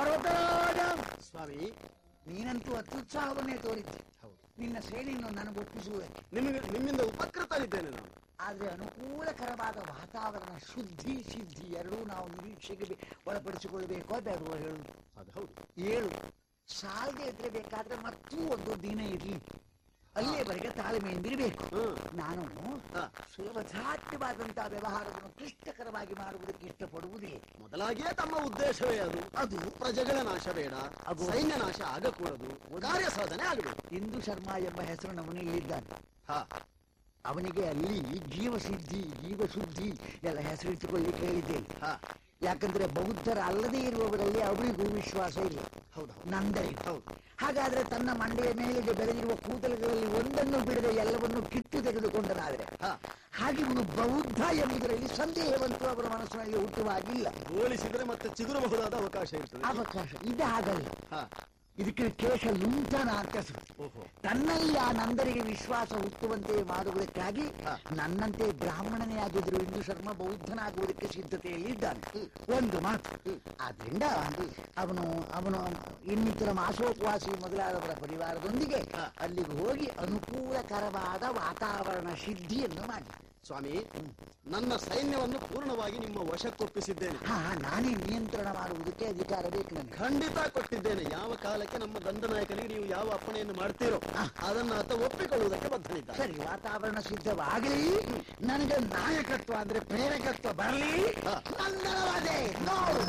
ಪರ್ವತರಾಜ ಸ್ವಾಮಿ ನೀನಂತೂ ಅತ್ಯುತ್ಸಾಹವನ್ನೇ ತೋರಿದ್ದೆ ಹೌದು ನಿನ್ನ ಸೇನೆಯನ್ನು ನನಗೆ ಒಪ್ಪಿಸುವುದಕ್ಕೆ ನಿಮಗೆ ನಿಮ್ಮಿಂದ ಉಪಕೃತನಿದ್ದೇನೆ ನಾನು ಆದ್ರೆ ಅನುಕೂಲಕರವಾದ ವಾತಾವರಣ ಶುದ್ಧಿ ಸಿದ್ಧಿ ಎರಡೂ ನಾವು ನಿರೀಕ್ಷೆಗೆ ಬೆ- ಒಳಪಡಿಸಿಕೊಳ್ಳಬೇಕೋ ಬೇಡವೋ ಹೇಳು ಅದು ಹೌದು ಏಳು ಸಾಲದೆ ಇದ್ರೆ ಬೇಕಾದ್ರೆ ಮತ್ತೂ ಒಂದು ದಿನ ಇರಲಿ ಅಲ್ಲಿಯವರೆಗೆ ತಾಳ್ಮೆಯಿಂದಿರಬೇಕು ಹ್ಮ್. ನಾನು ಹಾ. ಸುಲಭಸಾಧ್ಯವಾದಂತಹ ವ್ಯವಹಾರವನ್ನು ಕ್ಲಿಷ್ಟಕರವಾಗಿ ಮಾಡುವುದಕ್ಕೆ ಇಷ್ಟಪಡುವುದಿಲ್ಲ ಮೊದಲಾಗಿಯೇ ತಮ್ಮ ಉದ್ದೇಶವೇ ಅದು ಅದು ಪ್ರಜೆಗಳ ನಾಶ ಬೇಡ ಅದು- ಸೈನ್ಯ ನಾಶ ಆಗಕೂಡದು ಕಾರ್ಯ ಸಾಧನೆ ಆಗಬೇಕು ಇಂದು ಶರ್ಮಾ ಎಂಬ ಹೆಸರಿನವನು ಇಲ್ಲಿದ್ದಾನೆ ಹಾ ಅವನಿಗೆ ಅಲ್ಲಿ ಜೀವಸಿದ್ಧಿ ಜೀವಶುದ್ಧಿ ಎಲ್ಲ ಹೆಸರಿಟ್ಟುಕೊಳ್ಳಿಕ್ಕೆ ಹೇಳಿದ್ದೇನೆ ಹಾ ಯಾಕಂದ್ರೆ ಬೌದ್ಧರ ಅಲ್ಲದೆ ಇರುವವರಲ್ಲಿ ಅವರಿಗೂ ವಿಶ್ವಾಸ ಇಲ್ಲ ಹೌದು ಹೌದು. ನಂದರಿಗೂ ಹೌದು ಹಾಗಾದ್ರೆ ತನ್ನ ಮಂಡೆಯ ಮೇಲೆಗೆ ಬೆಳೆದಿರುವ ಕೂದಲುಗಳಲ್ಲಿ ಒಂದನ್ನು ಬಿಡದೆ ಎಲ್ಲವನ್ನು ಕಿತ್ತು ತೆಗೆದುಕೊಂಡನಾದ್ರೆ ಹಾ ಹಾಗೆ ಇವನು ಬೌದ್ಧ ಎಂಬುದರಲ್ಲಿ ಸಂದೇಹವಂತೂ ಅವರ ಮನಸ್ಸಿನಲ್ಲಿ ಹುಟ್ಟುವಾಗಿಲ್ಲ ಹೋಲಿಸಿದರೆ ಮತ್ತೆ ಚಿಗುರಬಹುದಾದ ಅವಕಾಶ ಇರ್ತದೆ ಅವಕಾಶ ಇದು ಹಾಗಲ್ಲ ಹಾ ಇದಕ್ಕೆ ಕೇಶ ಲುಂಠನ ಅಂತ ಹೆಸರು ಓಹೋ ತನ್ನಲ್ಲಿ ಆ ನಂದರಿಗೆ ವಿಶ್ವಾಸ ಹುಟ್ಟುವಂತೆ ಮಾಡುವುದಕ್ಕಾಗಿ ಹಾ. ನನ್ನಂತೆ ಬ್ರಾಹ್ಮಣನೇ ಆಗಿದ್ರು ಇಂದು ಶರ್ಮ ಬೌದ್ಧನಾಗುವುದಕ್ಕೆ ಸಿದ್ಧತೆಯಲ್ಲಿ ಇದ್ದಾನೆ ಒಂದು ಮಾತು ಆದ್ರಿಂದ ಅವನು ಅವನು ಇನ್ನಿತರ ಮಾಸೋಪವಾಸಿ ಮೊದಲಾದವರ ಪರಿವಾರದೊಂದಿಗೆ ಹಾ. ಅಲ್ಲಿಗೆ ಹೋಗಿ ಅನುಕೂಲಕರವಾದ ವಾತಾವರಣ ಸಿದ್ಧಿಯನ್ನು ಮಾಡಿ ಸ್ವಾಮಿ ನನ್ನ ಸೈನ್ಯವನ್ನು ಪೂರ್ಣವಾಗಿ ನಿಮ್ಮ ವಶಕ್ಕೊಪ್ಪಿಸಿದ್ದೇನೆ ಹಾ ನಾನೇ ನಿಯಂತ್ರಣ ಮಾಡುವುದಕ್ಕೆ ಅಧಿಕಾರ ಬೇಕು ನನಗೆ ಖಂಡಿತ ಕೊಟ್ಟಿದ್ದೇನೆ ಯಾವ ಕಾಲಕ್ಕೆ ನಮ್ಮ ದಂಡನಾಯಕನಿಗೆ ನೀವು ಯಾವ ಅಪ್ಪಣೆಯನ್ನು ಮಾಡ್ತೀರೋ ಅದನ್ನ ಆತ ಒಪ್ಪಿಕೊಳ್ಳುವುದಕ್ಕೆ ಬದ್ಧನಿದ್ದ ಸರಿ ವಾತಾವರಣ ಸಿದ್ಧವಾಗಲಿ ನನಗೆ ನಾಯಕತ್ವ ಅಂದ್ರೆ ಪ್ರೇರಕತ್ವ ಬರಲಿ ಹಾ. ನಂದನವಾದೆ ನೋಡು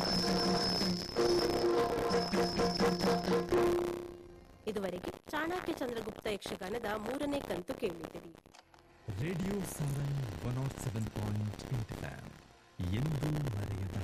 ಇದುವರೆಗೆ ಚಾಣಕ್ಯ ಚಂದ್ರಗುಪ್ತ ಯಕ್ಷಗಾನದ ಮೂರನೇ ಕಂತು ಕೇಳಿದಿರಿ ರೇಡಿಯೋ ಸಾರನ್ ಒನ್ ನಾಟ್ ಸೆವೆನ್ ಪಾಯಿಂಟ್ ಎಂಟು ಎಂದು ಮರೆಯದ